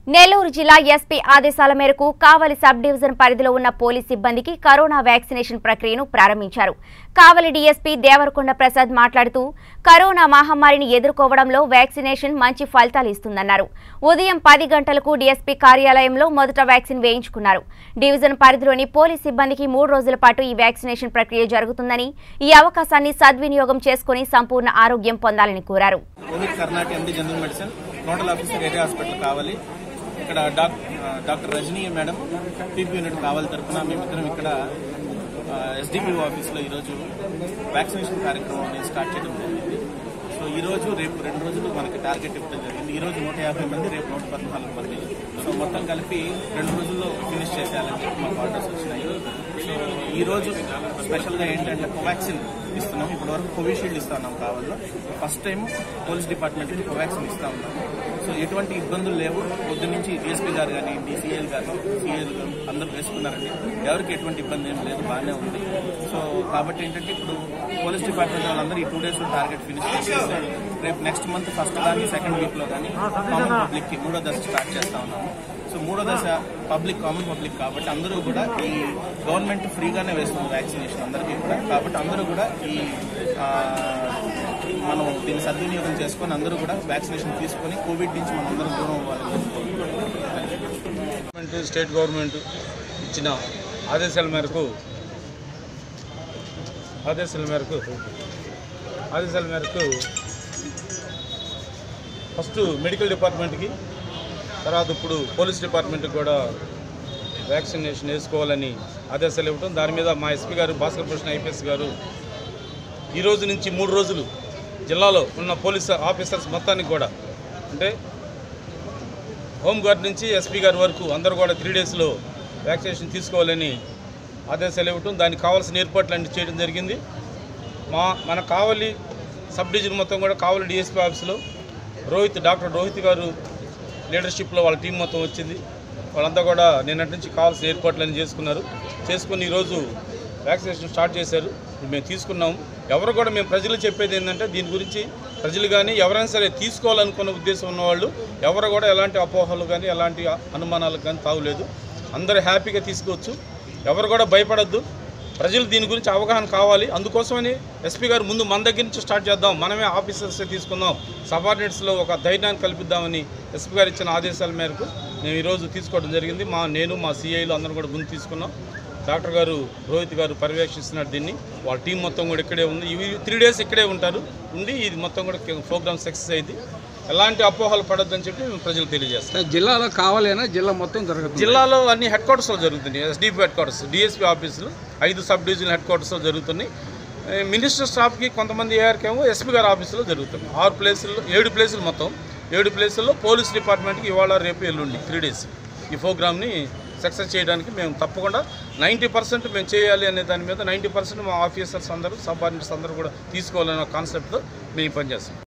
నెల్లూరు జిల్లా ఎస్పీ ఆదేశాల మేరకు కావలి సబ్ డివిజన్ పరిధిలో ఉన్న పోలీస్ సిబ్బందికి కరోనా వ్యాక్సినేషన్ ప్రక్రియను ప్రారంభించారు కావలి డీఎస్పీ దేవరకొండ ప్రసాద్ మాట్లాడుతూ కరోనా మహమ్మారిని ఎదుర్కోవడంలో వ్యాక్సినేషన్ మంచి ఫలితాలు ఇస్తుందన్నారు ఉదయం పది గంటలకు డీఎస్పీ కార్యాలయంలో మొదట వ్యాక్సిన్ వేయించుకున్నారు డివిజన్ పరిధిలోని పోలీస్ సిబ్బందికి మూడు రోజుల పాటు ఈ వ్యాక్సినేషన్ ప్రక్రియ జరుగుతుందని ఈ అవకాశాన్ని సద్వినియోగం చేసుకుని సంపూర్ణ ఆరోగ్యం పొందాలని కోరారు Rohit Karnati MD general medicine nodal officer area hospital Kavali ఇక్కడ doc doctor Rajani madam PP unit Kavali తరఫున మేమిద్దరం ఇక్కడ ఎస్డిపిఓ ఆఫీస్లో ఈరోజు వ్యాక్సినేషన్ కార్యక్రమం అనేది స్టార్ట్ చేయడం జరిగింది సో ఈ రోజు రేపు రెండు రోజులు మనకి టార్గెట్ ఇవ్వడం జరిగింది ఈ రోజు నూట యాభై మంది రేపు నూట పద్నాలుగు మంది సో మొత్తం కలిపి రెండు రోజుల్లో ఫినిష్ చేసేయాలని చెప్పి మాకు ఆర్డర్స్ వచ్చినాయి సో ఈ రోజు స్పెషల్ గా ఏంటంటే కోవాక్సిన్ ఇస్తున్నాం ఇప్పటి వరకు కోవిషీల్డ్ ఇస్తా ఉన్నాం కావాలో ఫస్ట్ టైం పోలీస్ డిపార్ట్మెంట్ కి కోవాక్సిన్ ఇస్తా ఉన్నాము సో ఎటువంటి ఇబ్బందులు లేవు పొద్దు నుంచి డిఎస్పీ గారు కానీ డిసిఎల్ గారు సిఎల్ గారు అందరూ వేసుకున్నారండి ఎవరికి ఎటువంటి ఇబ్బంది ఏం లేదు బాగానే ఉంది సో కాబట్టి ఏంటంటే ఇప్పుడు పోలీస్ డిపార్ట్మెంట్ వాళ్ళందరూ ఈ టూ డేస్ లో టార్గెట్ ఫినిష్ చేసేసి రేపు నెక్స్ట్ మంత్ ఫస్ట్ కానీ సెకండ్ వీక్ లో కానీ కామన్ పబ్లిక్ కి మూడో దశ స్టార్ట్ చేస్తా ఉన్నాము సో మూడో దశ పబ్లిక్ కామన్ పబ్లిక్ కాబట్టి అందరూ కూడా ఈ గవర్నమెంట్ ఫ్రీగానే వేస్తుంది వ్యాక్సినేషన్ అందరికీ కూడా కాబట్టి అందరూ కూడా ఈ ఆ, మనం దీన్ని సద్వినియోగం చేసుకొని అందరూ కూడా వ్యాక్సినేషన్ తీసుకొని కోవిడ్ నుంచి మనం అందరం దూరం అవ్వాలని గవర్నమెంట్ స్టేట్ గవర్నమెంట్ ఇచ్చిన ఆదేశాల మేరకు ఆదేశాల మేరకు ఆదేశాల మేరకు ఫస్ట్ మెడికల్ డిపార్ట్మెంట్కి తర్వాత ఇప్పుడు పోలీస్ డిపార్ట్మెంట్కి కూడా వ్యాక్సినేషన్ వేసుకోవాలని ఆదేశాలు ఇవ్వడం దాని మీద మా ఎస్పీ గారు భాస్కర్ భూషణ్ ఐపీఎస్ గారు ఈ రోజు నుంచి మూడు రోజులు జిల్లాలో ఉన్న పోలీస్ ఆఫీసర్స్ మొత్తానికి కూడా అంటే హోంగార్డ్ నుంచి ఎస్పీ గారి వరకు అందరూ కూడా త్రీ డేస్లో వ్యాక్సినేషన్ తీసుకోవాలని ఆదేశాలు ఇవ్వటం దానికి కావాల్సిన ఏర్పాట్లు అన్ని చేయడం జరిగింది మా మన కావలి సబ్ డివిజన్ మొత్తం కూడా కావలి డిఎస్పీ ఆఫీస్లో రోహిత్ డాక్టర్ రోహిత్ గారు లీడర్షిప్లో వాళ్ళ టీం మొత్తం వచ్చింది వాళ్ళంతా కూడా నిన్నటి నుంచి కావాల్సిన ఏర్పాట్లన్నీ చేసుకున్నారు చేసుకుని ఈరోజు వ్యాక్సినేషన్ స్టార్ట్ చేశారు ఇప్పుడు మేము తీసుకున్నాము ఎవరు కూడా మేము ప్రజలు చెప్పేది ఏంటంటే దీని గురించి ప్రజలు కానీ ఎవరైనా సరే తీసుకోవాలనుకున్న ఉద్దేశం ఉన్నవాళ్ళు ఎవరు కూడా ఎలాంటి అపోహలు కానీ ఎలాంటి అనుమానాలకు కానీ తావులేదు అందరూ హ్యాపీగా తీసుకోవచ్చు ఎవరు కూడా భయపడద్దు ప్రజలు దీని గురించి అవగాహన కావాలి అందుకోసమని ఎస్పీ గారు ముందు మన దగ్గర నుంచి స్టార్ట్ చేద్దాం మనమే ఆఫీసర్స్ తీసుకుందాం సబార్డినేట్స్లో ఒక ధైర్యాన్ని కల్పిద్దామని ఎస్పీ గారు ఇచ్చిన ఆదేశాల మేరకు మేము ఈరోజు తీసుకోవడం జరిగింది మా నేను మా సిఐలు అందరం కూడా ముందు తీసుకున్నాం డాక్టర్ గారు రోహిత్ గారు పర్యవేక్షిస్తున్నారు దీన్ని వాళ్ళ టీం మొత్తం కూడా ఇక్కడే ఉంది ఇవి త్రీ డేస్ ఇక్కడే ఉంటారు ఉండి ఇది మొత్తం కూడా ప్రోగ్రామ్ సక్సెస్ అయింది ఎలాంటి అపోహలు పడొద్దని చెప్పి మేము ప్రజలకు తెలియజేస్తాం జిల్లాలో కావాలేనా జిల్లా మొత్తం జరుగుతుంది జిల్లాలో అన్ని హెడ్ క్వార్టర్స్లో జరుగుతున్నాయి ఎస్డిపి హెడ్ క్వార్టర్స్ డిఎస్పీ ఆఫీసులు ఐదు సబ్ డివిజన్ హెడ్ క్వార్టర్స్లో జరుగుతున్నాయి ఏ, మినిస్టర్ స్టాఫ్కి కొంతమంది ఏఆర్కి ఏమో ఎస్పీ గారి ఆఫీసులో జరుగుతుంది ఆరు ప్లేసుల్లో ఏడు ప్లేసులు మొత్తం ఏడు ప్లేసుల్లో పోలీస్ డిపార్ట్మెంట్కి ఇవాళ రేపు ఎల్లుండి త్రీ డేస్ ఈ ప్రోగ్రామ్ని సక్సెస్ చేయడానికి మేము తప్పకుండా నైంటీ పర్సెంట్ మేము చేయాలి అనే దాని మీద నైంటీ పర్సెంట్ మా ఆఫీసర్స్ అందరూ సబార్డినేట్స్ అందరూ కూడా తీసుకోవాలనే కాన్సెప్ట్తో మేము పనిచేస్తాం